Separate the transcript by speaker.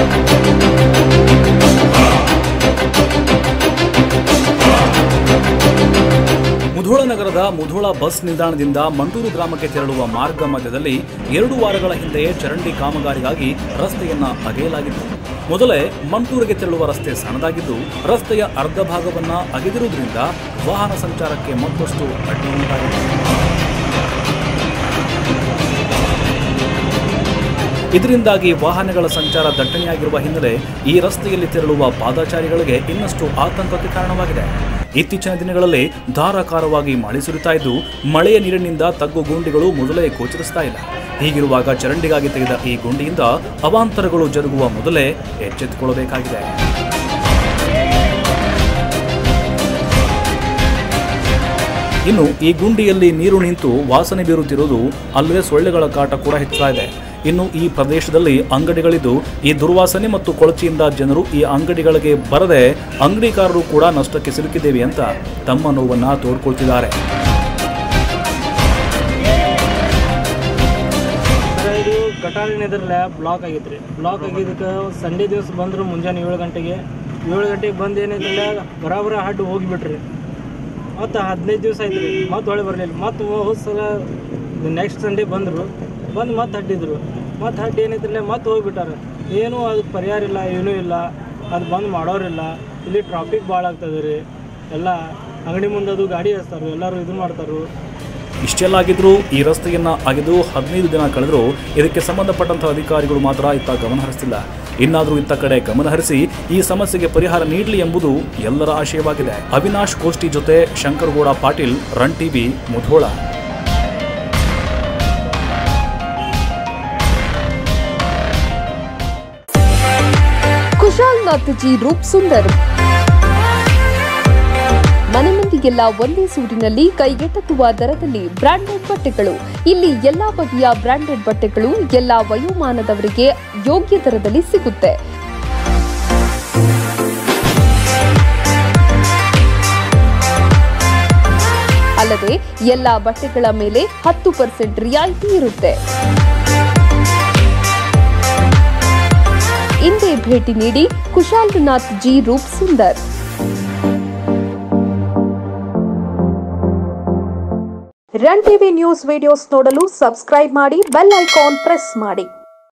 Speaker 1: ಮುಧೋಳ ನಗರದ ಮುಧೋಳ ಬಸ್ ನಿಲ್ದಾಣದಿಂದ ಮಂಟೂರು ಗ್ರಾಮಕ್ಕೆ ತೆರಳುವ ಮಾರ್ಗ ಮಧ್ಯದಲ್ಲಿ ಎರಡು ವಾರಗಳ ಹಿಂದೆಯೇ ಚರಂಡಿ ಕಾಮಗಾರಿಗಾಗಿ ರಸ್ತೆಯನ್ನ ಅಗೆಯಲಾಗಿತ್ತು ಮೊದಲೇ ಮಂಟೂರಿಗೆ ತೆರಳುವ ರಸ್ತೆ ಸಣ್ಣದಾಗಿದ್ದು ರಸ್ತೆಯ ಅರ್ಧ ಭಾಗವನ್ನ ಅಗೆದಿರುವುದರಿಂದ ವಾಹನ ಸಂಚಾರಕ್ಕೆ ಮತ್ತಷ್ಟು ಅಡ್ಡಿ ಉಂಟಾಗಿದೆ ಇದರಿಂದಾಗಿ ವಾಹನಗಳ ಸಂಚಾರ ದಟ್ಟಣೆಯಾಗಿರುವ ಹಿನ್ನೆಲೆ ಈ ರಸ್ತೆಯಲ್ಲಿ ತೆರಳುವ ಪಾದಚಾರಿಗಳಿಗೆ ಇನ್ನಷ್ಟು ಆತಂಕಕ್ಕೆ ಕಾರಣವಾಗಿದೆ ಇತ್ತೀಚಿನ ದಿನಗಳಲ್ಲಿ ಧಾರಾಕಾರವಾಗಿ ಮಳೆ ಸುರಿತಾ ಇದ್ದು ಮಳೆಯ ನೀರಿನಿಂದ ತಗ್ಗು ಗುಂಡಿಗಳು ಮೊದಲೇ ಗೋಚರಿಸ್ತಾ ಇಲ್ಲ ಹೀಗಿರುವಾಗ ಚರಂಡಿಗಾಗಿ ತೆಗೆದ ಈ ಗುಂಡಿಯಿಂದ ಅವಾಂತರಗಳು ಜರುಗುವ ಮೊದಲೇ ಎಚ್ಚೆತ್ತುಕೊಳ್ಳಬೇಕಾಗಿದೆ ಇನ್ನು ಈ ಗುಂಡಿಯಲ್ಲಿ ನೀರು ನಿಂತು ವಾಸನೆ ಬೀರುತ್ತಿರುವುದು ಅಲ್ಲದೆ ಸೊಳ್ಳೆಗಳ ಕಾಟ ಕೂಡ ಹೆಚ್ಚುತ್ತಾ ಇದೆ ಇನ್ನು ಈ ಪ್ರದೇಶದಲ್ಲಿ ಅಂಗಡಿಗಳಿದ್ದು ಈ ದುರ್ವಾಸನೆ ಮತ್ತು ಕೊಳಚೆಯಿಂದ ಜನರು ಈ ಅಂಗಡಿಗಳಿಗೆ ಬರದೆ ಅಂಗಡಿಕಾರರು ಕೂಡ ನಷ್ಟಕ್ಕೆ ಸಿಲುಕಿದ್ದೇವೆ ಅಂತ ತಮ್ಮ ನೋವನ್ನ ತೋಡ್ಕೊಳ್ತಿದ್ದಾರೆ
Speaker 2: ಸರ್ ಇದು ಗಟಾರಿನ ಎದುರಲ್ಲ ಬ್ಲಾಕ್ ಆಗೈತೆ ರೀ ಬ್ಲಾಕ್ ಆಗಿದ್ದಕ್ಕೆ ಸಂಡೇ ದಿವಸ ಬಂದರು ಮುಂಜಾನೆ ಏಳು ಗಂಟೆಗೆ ಏಳು ಗಂಟೆಗೆ ಬಂದು ಏನೈತಿಲ್ಲ ಬರಾಬರ ಹಡ್ಡು ಹೋಗಿಬಿಟ್ರಿ ಮತ್ತು ಹದಿನೈದು ದಿವಸ ಆಯ್ತು ರೀ ಮತ್ತೆ ಹೊಳೆ ಬರಲಿಲ್ಲ ಮತ್ತು ಹೋದ ಸಲ ನೆಕ್ಸ್ಟ್ ಸಂಡೇ ಬಂದರು ಬಂದು ಮತ್ತೆ ಹಡ್ಡಿದ್ರು ಮತ್ತೆ ಹಡ್ಡಿ ಏನೈತಿಲ್ಲ ಮತ್ತೆ ಹೋಗಿಬಿಟ್ಟಾರೆ ಏನೂ ಅದಕ್ಕೆ ಪರಿಹಾರ ಇಲ್ಲ ಏನೂ ಇಲ್ಲ ಅದು ಬಂದ್ ಮಾಡೋರಿಲ್ಲ ಇಲ್ಲಿ ಟ್ರಾಫಿಕ್ ಭಾಳ ಆಗ್ತದೆ ರೀ ಎಲ್ಲ ಅಂಗಡಿ ಮುಂದೆ ಅದು ಗಾಡಿ ಹಚ್ತಾರೆ ಎಲ್ಲರೂ ಇದು ಮಾಡ್ತಾರೆ
Speaker 1: ಇಷ್ಟೆಲ್ಲ ಆಗಿದ್ರೂ ಈ ರಸ್ತೆಯನ್ನ ಅಗೆದು ಹದಿನೈದು ದಿನ ಕಳೆದರೂ ಇದಕ್ಕೆ ಸಂಬಂಧಪಟ್ಟಂತಹ ಅಧಿಕಾರಿಗಳು ಮಾತ್ರ ಇತ್ತ ಗಮನ ಹರಿಸ್ತಿಲ್ಲ ಇನ್ನಾದರೂ ಇತ್ತ ಕಡೆ ಗಮನ ಹರಿಸಿ ಈ ಸಮಸ್ಯೆಗೆ ಪರಿಹಾರ ನೀಡಲಿ ಎಂಬುದು ಎಲ್ಲರ ಆಶಯವಾಗಿದೆ ಅವಿನಾಶ್ ಕೋಷ್ಟಿ ಜೊತೆ Shankaragouda Patil run TV Mudhol
Speaker 3: Kushalnath G Roop Sundar ಮನೆ ಮಂದಿಗೆಲ್ಲ ಒಂದೇ ಸೂರಿನಲ್ಲಿ ಕೈಗೆಟಕುವ ದರದಲ್ಲಿ ಬ್ರಾಂಡೆಡ್ ಬಟ್ಟೆಗಳು ಇಲ್ಲಿ ಎಲ್ಲಾ ಬಗೆಯ ಬ್ರಾಂಡೆಡ್ ಬಟ್ಟೆಗಳು ಎಲ್ಲಾ ವಯೋಮಾನದವರಿಗೆ ಯೋಗ್ಯ ದರದಲ್ಲಿ ಸಿಗುತ್ತೆ ಅಲ್ಲದೆ ಎಲ್ಲಾ ಬಟ್ಟೆಗಳ ಮೇಲೆ ಹತ್ತು ಪರ್ಸೆಂಟ್ ರಿಯಾಯಿತಿ ಇರುತ್ತೆ ಇಂದೇ ಭೇಟಿ ನೀಡಿ Kushalnath G Roop Sundar
Speaker 4: run TV news videos ನೋಡಲು ಸಬ್ಸ್ಕ್ರೈಬ್ ಮಾಡಿ ಬೆಲ್ ಐಕಾನ್ ಪ್ರೆಸ್ ಮಾಡಿ